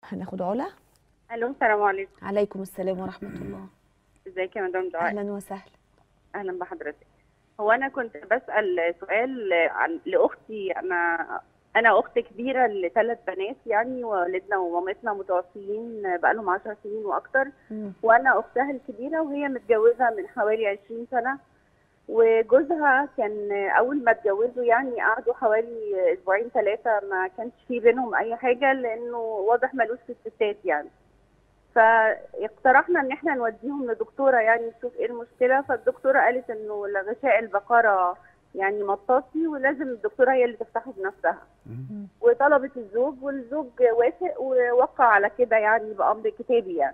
هناخد علا الو السلام عليكم عليكم السلام ورحمه الله ازيك يا مدام دعاء اهلا وسهلا اهلا بحضرتك هو انا كنت بسال سؤال عن لاختي انا انا اخت كبيره لثلاث بنات يعني والدنا ومامتنا متوفيين بقالهم 10 سنين واكتر مم. وانا اختها الكبيره وهي متجوزه من حوالي 20 سنه وجوزها كان اول ما اتجوزوا يعني قعدوا حوالي اسبوعين ثلاثه ما كانش في بينهم اي حاجه لانه واضح ملوش في الستات يعني فاقترحنا ان احنا نوديهم لدكتوره يعني نشوف ايه المشكله فالدكتوره قالت انه غشاء البقره يعني مطاطي ولازم الدكتوره هي اللي تفتحه بنفسها وطلبت الزوج والزوج وافق ووقع على كده يعني بامر كتابي يعني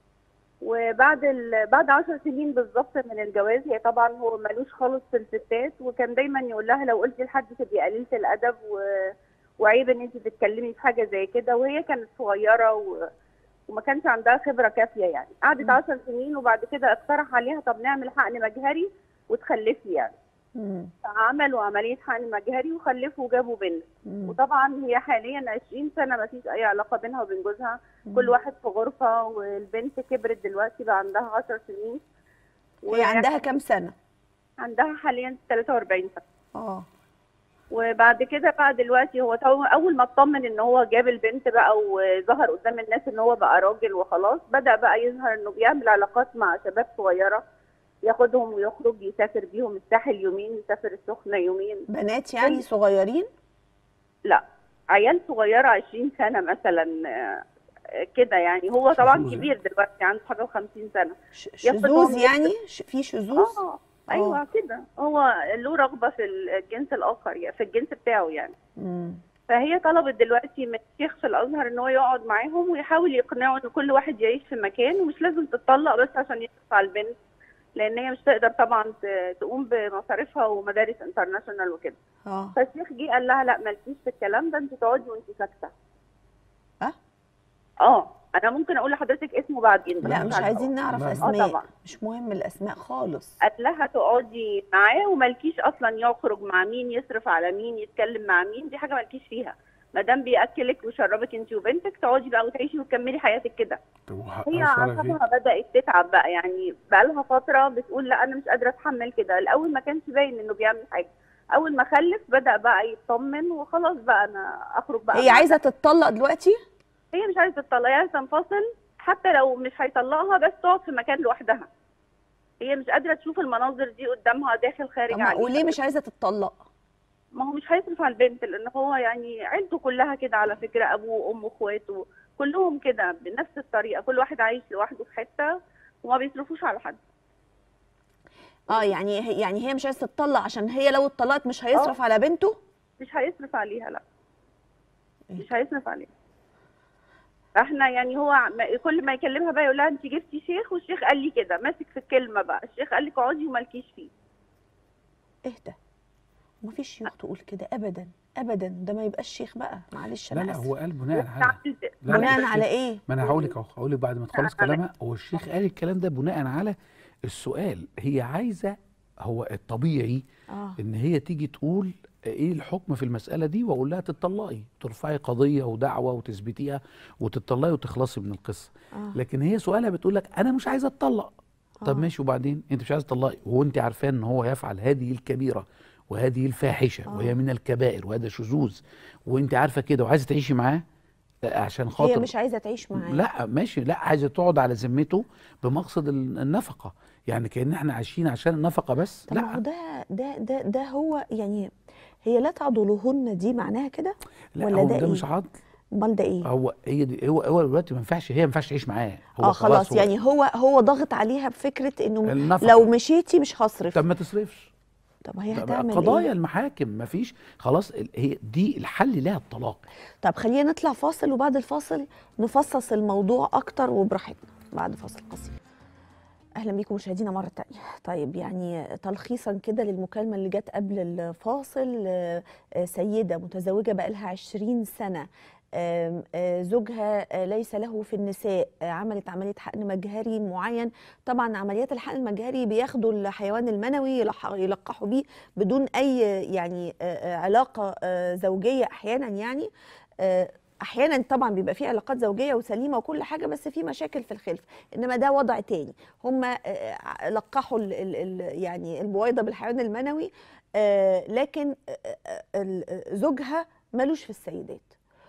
وبعد ال... بعد 10 سنين بالظبط من الجواز هي طبعا هو ملوش خالص في الستات وكان دايما يقول لها لو قلتي لحد تبقي قليله الادب و... وعيب ان انت تتكلمي في حاجه زي كده وهي كانت صغيره و... وما كانش عندها خبره كافيه يعني قعدت 10 سنين وبعد كده اقترح عليها طب نعمل حقن مجهري وتخلفي يعني مم. فعملوا عمليه حقن مجهري وخلفوا وجابوا بنت مم. وطبعا هي حاليا 20 سنه ما فيش اي علاقه بينها وبين جوزها كل واحد في غرفه والبنت كبرت دلوقتي بقى عندها 10 سنين هي عندها كام سنه عندها حاليا 43 سنه اه وبعد كده بقى دلوقتي هو تو- اول ما اطمن ان هو جاب البنت بقى وظهر قدام الناس ان هو بقى راجل وخلاص بدا بقى يظهر انه بيعمل علاقات مع شباب صغيره ياخدهم ويخرج يسافر بيهم الساحل يومين يسافر السخنه يومين بنات يعني صغيرين لا عيال صغيره 20 سنه مثلا آه، كده يعني هو طبعا شذوذ كبير دلوقتي عنده حاجه و50 سنه ش- ياخدهم شذوذ ياخد- يعني ش- في شذوذ اه ايوه كده هو له رغبه في الجنس الاخر يعني في الجنس بتاعه يعني مم. فهي طلبت دلوقتي من الشيخ في الازهر ان هو يقعد معاهم ويحاول يقنعه ان كل واحد يعيش في مكان ومش لازم تتطلق بس عشان يصرف على البنت لان هي مش تقدر طبعا ت- تقوم بمصاريفها ومدارس انترناشونال وكده اه فالشيخ جه قال لها لا مالكيش في الكلام ده انت تقعدي وانت ساكته أه؟ اه انا ممكن اقول لحضرتك اسمه بعدين لا مش عايزين نعرف لا. اه اسماء طبعا مش مهم الاسماء خالص قال لها تقعدي معاه ومالكيش اصلا يخرج مع مين يصرف على مين يتكلم مع مين دي حاجه مالكيش فيها ما دام بياكلك ويشربك انت وبنتك تقعدي بقى وتعيشي وتكملي حياتك كده طب هي وحقها شرعي فيه اعصابها بدات تتعب بقى يعني بقى لها فتره بتقول لا انا مش قادره اتحمل كده الاول ما كانش باين انه بيعمل حاجه اول ما خلف بدا بقى يطمن وخلاص بقى انا اخرج بقى هي مع عايزه تتطلق دلوقتي هي مش عايزه تطلق هي عايزه تنفصل حتى لو مش هيطلقها بس تقعد في مكان لوحدها هي مش قادره تشوف المناظر دي قدامها داخل خارج أما عليها وليه مش عايزه تتطلق ما هو مش هيصرف على البنت لان هو يعني عيلته كلها كده على فكره ابوه وامه واخواته كلهم كده بنفس الطريقه كل واحد عايش لوحده في حته وما بيصرفوش على حد اه يعني هي يعني هي مش عايزه تتطلق عشان هي لو اتطلقت مش هيصرف على بنته مش هيصرف عليها لا إيه؟ مش هيصرف عليها احنا يعني هو ما- كل ما يكلمها بقى يقول لها انت جبتي شيخ والشيخ قال لي كده ماسك في الكلمه بقى الشيخ قال لك اقعدي ومالكيش فيه اهدى مفيش شيوخ تقول كده ابدا ابدا ده ما يبقاش شيخ بقى معلش انا لا لا آسفة. هو قال بناء على عملت- لا، لا، بناء الشيخ- على ايه ما انا هقول لك اهو هقول لك بعد ما تخلص على- كلامها هو الشيخ قال الكلام ده بناء على السؤال هي عايزه هو الطبيعي اه ان هي تيجي تقول ايه الحكم في المساله دي واقول لها تطلقي ترفعي قضيه ودعوه وتثبتيها وتطلقي وتخلصي من القصه اه لكن هي سؤالها بتقول لك انا مش عايزه اتطلق طب آه. ماشي وبعدين انت مش عايزه تطلقي وانت عارفاه ان هو يفعل هذه الكبيره وهذه الفاحشه آه. وهي من الكبائر وهذا شذوذ وانت عارفه كده وعايزه تعيشي معاه آه، عشان خاطر هي مش عايزه تعيش معاه لا ماشي لا عايزه تقعد على ذمته بمقصد ال- النفقه يعني كان احنا عايشين عشان النفقه بس طب ما هو لا ده ده ده ده هو يعني هي لا تعضلهن دي معناها كده لا ولا هو ده ده إيه؟ مش عضل امال ده ايه هو هي دي هو هو دلوقتي ما ينفعش هي ما ينفعش تعيش معاه هو اه خلاص هو يعني هو هو ضاغط عليها بفكره انه النفقة. لو مشيتي مش هصرف طب ما تصرفش طب هي طب هتعمل قضايا ايه المحاكم ما فيش خلاص ال- هي دي الحل لها الطلاق طب خلينا نطلع فاصل وبعد الفاصل نفصص الموضوع اكتر وبراحتنا بعد فاصل قصير اهلا بيكم مشاهدينا مره تانية طيب يعني تلخيصا كده للمكالمه اللي جت قبل الفاصل آه، آه، سيده متزوجه بقالها 20 سنه آم، آه، زوجها آه، ليس له في النساء آه، عملت عمليه حقن مجهري معين طبعا عمليات الحقن المجهري بياخدوا الحيوان المنوي يلح- يلقحوا بيه بدون اي يعني آه، آه، علاقه آه، زوجيه احيانا يعني آه، احيانا طبعا بيبقى في علاقات زوجيه وسليمه وكل حاجه بس في مشاكل في الخلف انما ده وضع تاني هم لقحوا ال ال ال يعني البويضه بالحيوان المنوي آه، لكن آه، آه، ال- زوجها ملوش في السيدات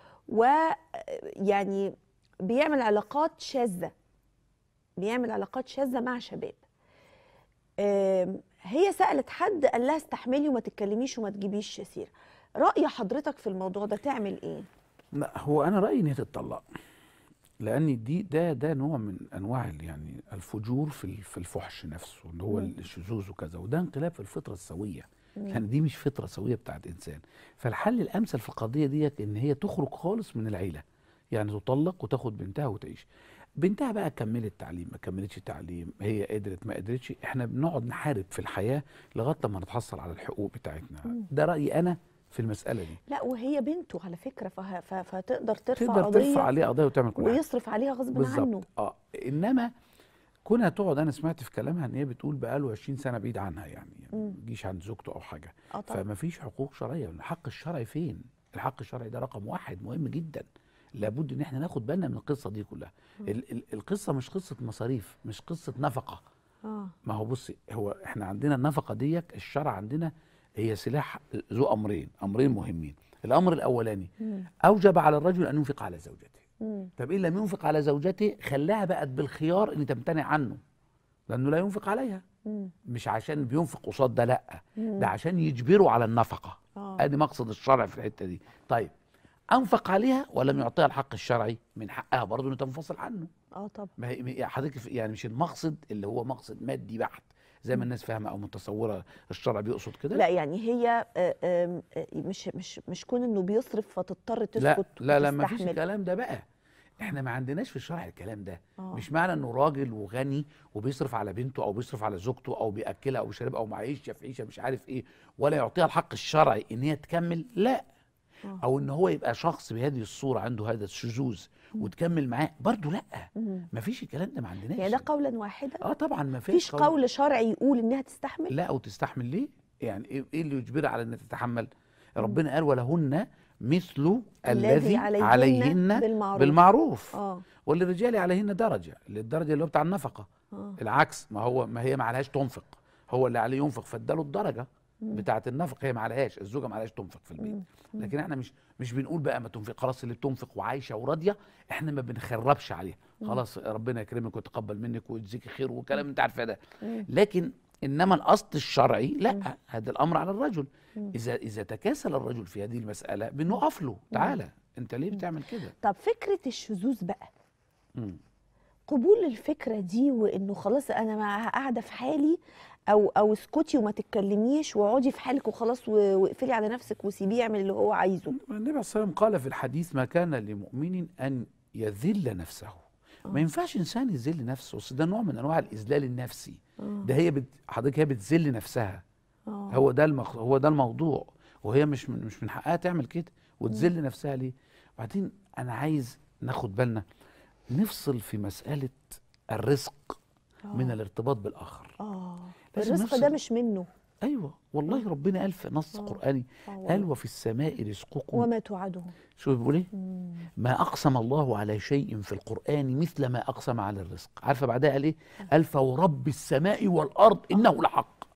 ويعني بيعمل علاقات شاذه بيعمل علاقات شاذه مع شباب آم، هي سالت حد قال لها استحملي وما تتكلميش وما تجيبيش سيره راي حضرتك في الموضوع ده تعمل ايه لا هو انا رايي ان هي تتطلق لان دي ده ده نوع من انواع ال- يعني الفجور في ال- في الفحش نفسه اللي هو مم. الشذوذ وكذا وده انقلاب في الفطره السويه مم. يعني دي مش فطره سويه بتاعت انسان فالحل الامثل في القضيه ديت ان هي تخرج خالص من العيله يعني تطلق وتاخد بنتها وتعيش بنتها بقى كملت تعليم ما كملتش تعليم هي قدرت ما قدرتش احنا بنقعد نحارب في الحياه لغايه لما نتحصل على الحقوق بتاعتنا مم. ده رايي انا في المساله دي لا وهي بنته على فكره فه... ف... فتقدر ترفع تقدر قضيه ترفع عليه قضيه وتعمل كل حاجه ويصرف عليها غصب عنه بالظبط اه انما كونها تقعد انا سمعت في كلامها ان هي بتقول بقاله 20 سنه بعيد عنها يعني يعني مم. ما يجيش عند زوجته او حاجه اه طبعا فما فيش حقوق شرعيه الحق الشرعي فين الحق الشرعي ده رقم واحد مهم جدا لابد ان احنا ناخد بالنا من القصه دي كلها ال ال القصه مش قصه مصاريف مش قصه نفقه اه ما هو بصي هو احنا عندنا النفقه ديت الشرع عندنا هي سلاح ذو امرين امرين مهمين الامر الاولاني مم. اوجب على الرجل ان ينفق على زوجته مم. طب ان لم ينفق على زوجته خلاها بقت بالخيار ان تمتنع عنه لانه لا ينفق عليها مم. مش عشان بينفق قصاد ده لا مم. ده عشان يجبره على النفقه اه ادي مقصد الشرع في الحته دي طيب انفق عليها ولم يعطيها الحق الشرعي من حقها برضه ان تنفصل عنه اه طبعا ما هي ما هي- حضرتك في- يعني مش المقصد اللي هو مقصد مادي بحت زي ما الناس فاهمه او متصوره الشرع بيقصد كده لا يعني هي آه، آم، آه، مش مش مش كون انه بيصرف فتضطر تسكت لا لا لا ما فيش وتستحمل. الكلام ده بقى احنا ما عندناش في الشرع الكلام ده آه. مش معنى انه راجل وغني وبيصرف على بنته او بيصرف على زوجته او بياكلها او بيشربها او معيشها في عيشه مش عارف ايه ولا يعطيها الحق الشرعي ان هي تكمل لا آه. او ان هو يبقى شخص بهذه الصوره عنده هذا الشذوذ وتكمل معاه برضه لا مم. ما فيش الكلام ده ما عندناش يعني ده قولا واحدا اه طبعا ما مفيش فيش قول شرعي يقول انها تستحمل لا وتستحمل ليه يعني ايه إيه اللي يجبرها على ان تتحمل ربنا قال ولهن مثل الذي الذي عليهن عليهن بالمعروف. بالمعروف اه وللرجال عليهن درجه للدرجه اللي هو بتاع النفقه اه العكس ما هو ما هي ما عليهاش تنفق هو اللي عليه ينفق فاداله الدرجه بتاعه النفقه هي ما عليهاش الزوجه ما عليهاش تنفق في البيت لكن احنا مش مش بنقول بقى ما تنفق خلاص اللي بتنفق وعايشه وراضيه احنا ما بنخربش عليها خلاص ربنا يكرمك ويتقبل منك ويجزيك خير وكلام انت عارفه ده لكن انما الاصل الشرعي لا هذا الامر على الرجل اذا اذا تكاسل الرجل في هذه المساله بنقف له تعالى انت ليه بتعمل كده طب فكره الشذوذ بقى مم. قبول الفكره دي وانه خلاص انا مع- قاعده في حالي او او اسكتي وما تتكلميش واقعدي في حالك وخلاص و- واقفلي على نفسك وسيبيه يعمل اللي هو عايزه النبي عليه الصلاه والسلام قال في الحديث ما كان لمؤمن ان يذل نفسه ما ينفعش انسان يذل نفسه أصل ده نوع من انواع الاذلال النفسي ده هي بت... حضرتك هي بتذل نفسها اه هو ده المخ... هو ده الموضوع وهي مش من... مش من حقها تعمل كده وتذل نفسها ليه وبعدين انا عايز ناخد بالنا نفصل في مساله الرزق من الارتباط بالاخر اه لازم الرزق نفصل. ده مش منه ايوه والله ربنا قال في نص آه. قراني آه قال والله. وفي السماء رزقكم وما توعده شوف بيقول ايه مم. ما أقسم الله على شيء في القرآن مثل ما أقسم على الرزق عارفة بعدها قال إيه قال فورب السماء والأرض إنه لحق